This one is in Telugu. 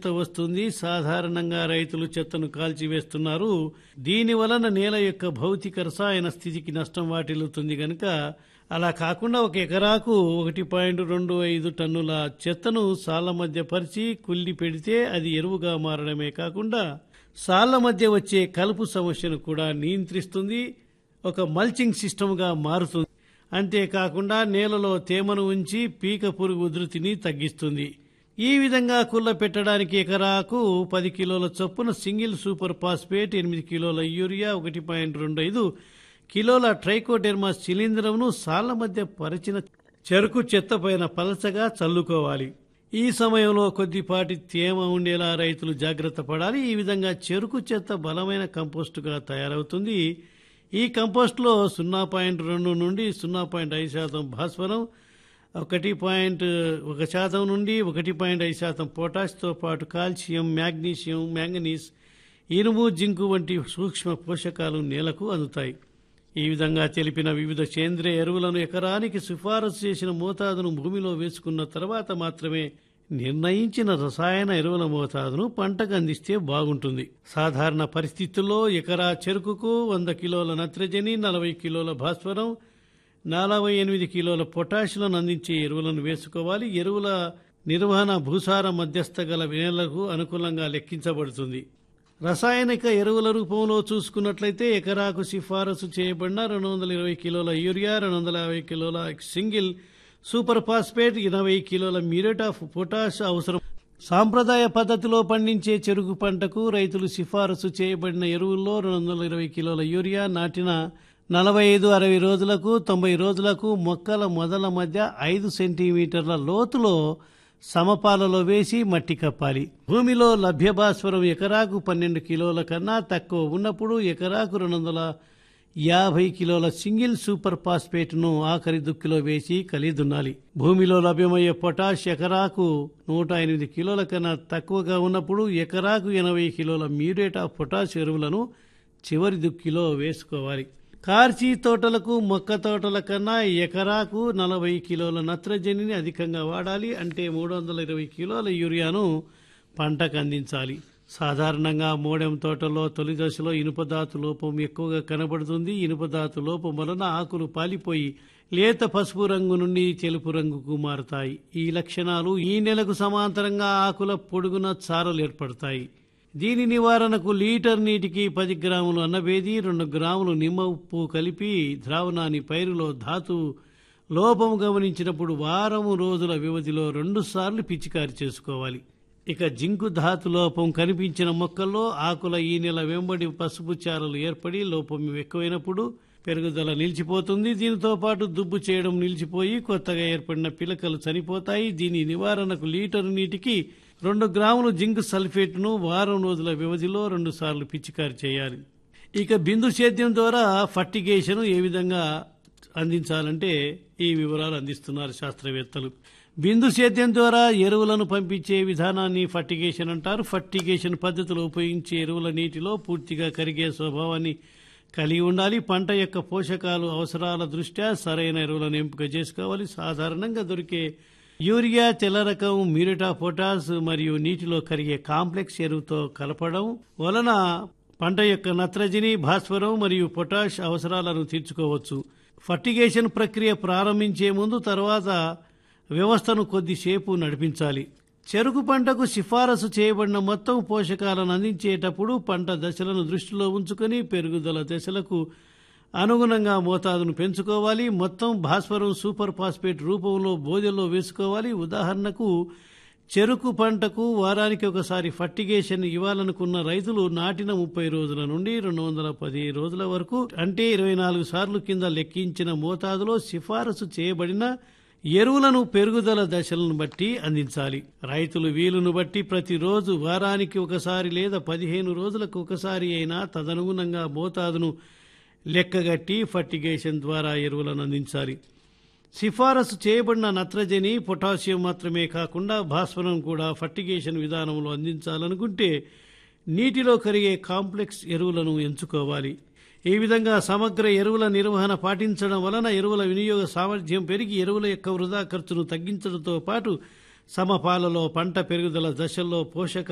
చెత్త వస్తుంది సాధారణంగా రైతులు చెత్తను కాల్చివేస్తున్నారు దీని వలన నేల యొక్క భౌతిక రసాయన స్థితికి నష్టం వాటిల్లుతుంది గనుక అలా కాకుండా ఒక ఎకరాకు ఒకటి పాయింట్ రెండు ఐదు టన్నుల చెత్తను సాళ్ల మధ్య పరిచి కుల్లి పెడితే అది ఎరువుగా మారడమే కాకుండా సాళ్ల మధ్య వచ్చే కలుపు సమస్యను కూడా నియంత్రిస్తుంది ఒక మల్చింగ్ సిస్టమ్గా మారుతుంది అంతేకాకుండా నేలలో తేమను ఉంచి పీక పురుగు ఉధృతిని తగ్గిస్తుంది ఈ విధంగా కుళ్ళ పెట్టడానికి ఎకరాకు పది కిలోల చొప్పున సింగిల్ సూపర్ ఫాస్ఫేట్ ఎనిమిది కిలోల యూరియా ఒకటి పాయింట్ రెండు ఐదు కిలోల ట్రైకోడెర్మా శిలీంధ్రంను సాళ్ల మధ్య పరిచిన చెరుకు చెత్త పైన పలచగా చల్లుకోవాలి ఈ సమయంలో కొద్దిపాటి తేమ ఉండేలా రైతులు జాగ్రత్త పడాలి ఈ విధంగా చెరుకు చెత్త బలమైన కంపోస్టుగా తయారవుతుంది ఈ కంపోస్ట్లో సున్నా పాయింట్ రెండు నుండి సున్నా పాయింట్ ఐదు శాతం భాస్వరం ఒకటి పాయింట్ ఒక శాతం నుండి ఒకటి పాయింట్ ఐదు శాతం పొటాష్తో పాటు కాల్షియం మ్యాగ్నీషియం మ్యాంగనీస్ ఇనుము జింకు వంటి సూక్ష్మ పోషకాలు నేలకు అందుతాయి ఈ విధంగా తెలిపిన వివిధ సేంద్రియ ఎరువులను ఎకరానికి సిఫారసు చేసిన మోతాదును భూమిలో వేసుకున్న తర్వాత మాత్రమే నిర్ణయించిన రసాయన ఎరువుల మోతాదును పంటకు అందిస్తే బాగుంటుంది సాధారణ పరిస్థితుల్లో ఎకరా చెరుకుకు వంద కిలోల నత్రజని నలభై కిలోల భాస్వరం నలభై ఎనిమిది కిలోల పొటాషియం అందించే ఎరువులను వేసుకోవాలి ఎరువుల నిర్వహణ భూసార మధ్యస్థ గల నేలకు అనుకూలంగా లెక్కించబడుతుంది రసాయనిక ఎరువుల రూపంలో చూసుకున్నట్లయితే ఎకరాకు సిఫారసు చేయబడిన రెండు వందల ఇరవై కిలోల యూరియా రెండు వందల యాభై కిలోల సింగిల్ సూపర్ ఫాస్ఫేట్ ఎనభై కిలోల మ్యూరేట్ ఆఫ్ పొటాష్ అవసరం సాంప్రదాయ పద్ధతిలో పండించే చెరుకు పంటకు రైతులు సిఫారసు చేయబడిన ఎరువుల్లో రెండు వందల ఇరవై కిలోల యూరియా నాటిన నలభై ఐదు అరవై రోజులకు తొంభై రోజులకు మొక్కల మొదల మధ్య ఐదు సెంటీమీటర్ల లోతులో సమపాలలో వేసి మట్టి కప్పాలి భూమిలో లభ్య భాస్వరం ఎకరాకు పన్నెండు కిలోల కన్నా తక్కువ ఉన్నప్పుడు ఎకరాకు రెండు వందల యాభై కిలోల సింగిల్ సూపర్ ఫాస్ఫేట్ను ఆఖరి దుక్కిలో వేసి కలిదున్నాలి భూమిలో లభ్యమయ్యే పొటాష్ ఎకరాకు నూట ఎనిమిది కిలోల కన్నా తక్కువగా ఉన్నప్పుడు ఎకరాకు ఎనభై కిలోల మ్యూరేట్ ఆఫ్ పొటాష్ ఎరువులను చివరి దుక్కిలో వేసుకోవాలి కార్చి తోటలకు మొక్క తోటల కన్నా ఎకరాకు నలభై కిలోల నత్రజనిని అధికంగా వాడాలి అంటే మూడు వందల ఇరవై కిలోల యూరియాను పంటకు అందించాలి సాధారణంగా మోడెం తోటలో తొలి దశలో ఇనుపధాతు లోపం ఎక్కువగా కనబడుతుంది ఇనుపధాతు లోపం వలన ఆకులు పాలిపోయి లేత పసుపు రంగు నుండి తెలుపు రంగుకు మారుతాయి ఈ లక్షణాలు ఈ నెలకు సమాంతరంగా ఆకుల పొడుగున చారలు ఏర్పడతాయి దీని నివారణకు లీటర్ నీటికి పది గ్రాములు అన్నబేది రెండు గ్రాములు నిమ్మ ఉప్పు కలిపి ద్రావణాన్ని పైరులో ధాతు లోపం గమనించినప్పుడు వారం రోజుల వ్యవధిలో రెండు సార్లు పిచికారి చేసుకోవాలి ఇక జింకు ధాతు లోపం కనిపించిన మొక్కల్లో ఆకుల ఈ నెల వెంబడి పసుపు చారలు ఏర్పడి లోపం ఎక్కువైనప్పుడు పెరుగుదల నిలిచిపోతుంది దీనితో పాటు దుబ్బు చేయడం నిలిచిపోయి కొత్తగా ఏర్పడిన పిలకలు చనిపోతాయి దీని నివారణకు లీటరు నీటికి రెండు గ్రాములు జింక్ సల్ఫేట్ను వారం రోజుల వ్యవధిలో రెండు సార్లు పిచికారి చేయాలి ఇక బిందు సేద్యం ద్వారా ఫర్టిగేషన్ ఏ విధంగా అందించాలంటే ఈ వివరాలు అందిస్తున్నారు శాస్త్రవేత్తలు బిందు సేద్యం ద్వారా ఎరువులను పంపించే విధానాన్ని ఫర్టిగేషన్ అంటారు ఫర్టిగేషన్ పద్ధతిలో ఉపయోగించే ఎరువుల నీటిలో పూర్తిగా కరిగే స్వభావాన్ని కలిగి ఉండాలి పంట యొక్క పోషకాలు అవసరాల దృష్ట్యా సరైన ఎరువులను ఎంపిక చేసుకోవాలి సాధారణంగా దొరికే యూరియా తెల్ల రకం మ్యూరిటా పొటాస్ మరియు నీటిలో కరిగే కాంప్లెక్స్ ఎరువుతో కలపడం వలన పంట యొక్క నత్రజని భాస్వరం మరియు పొటాష్ అవసరాలను తీర్చుకోవచ్చు ఫర్టిగేషన్ ప్రక్రియ ప్రారంభించే ముందు తర్వాత వ్యవస్థను కొద్దిసేపు నడిపించాలి చెరుకు పంటకు సిఫారసు చేయబడిన మొత్తం పోషకాలను అందించేటప్పుడు పంట దశలను దృష్టిలో ఉంచుకొని పెరుగుదల దశలకు అనుగుణంగా మోతాదును పెంచుకోవాలి మొత్తం భాస్వరం సూపర్ ఫాస్ఫేట్ రూపంలో బోధెల్లో వేసుకోవాలి ఉదాహరణకు చెరుకు పంటకు వారానికి ఒకసారి ఫర్టిగేషన్ ఇవ్వాలనుకున్న రైతులు నాటిన ముప్పై రోజుల నుండి రెండు వందల పది రోజుల వరకు అంటే ఇరవై నాలుగు సార్లు కింద లెక్కించిన మోతాదులో సిఫారసు చేయబడిన ఎరువులను పెరుగుదల దశలను బట్టి అందించాలి రైతులు వీలును బట్టి ప్రతిరోజు వారానికి ఒకసారి లేదా పదిహేను రోజులకు ఒకసారి అయినా తదనుగుణంగా మోతాదును లెక్కగట్టి ఫర్టిగేషన్ ద్వారా ఎరువులను అందించాలి సిఫారసు చేయబడిన నత్రజని పొటాషియం మాత్రమే కాకుండా భాస్వరం కూడా ఫర్టిగేషన్ విధానంలో అందించాలనుకుంటే నీటిలో కరిగే కాంప్లెక్స్ ఎరువులను ఎంచుకోవాలి ఈ విధంగా సమగ్ర ఎరువుల నిర్వహణ పాటించడం వలన ఎరువుల వినియోగ సామర్థ్యం పెరిగి ఎరువుల యొక్క వృధా ఖర్చును తగ్గించడంతో పాటు సమపాలలో పంట పెరుగుదల దశల్లో పోషక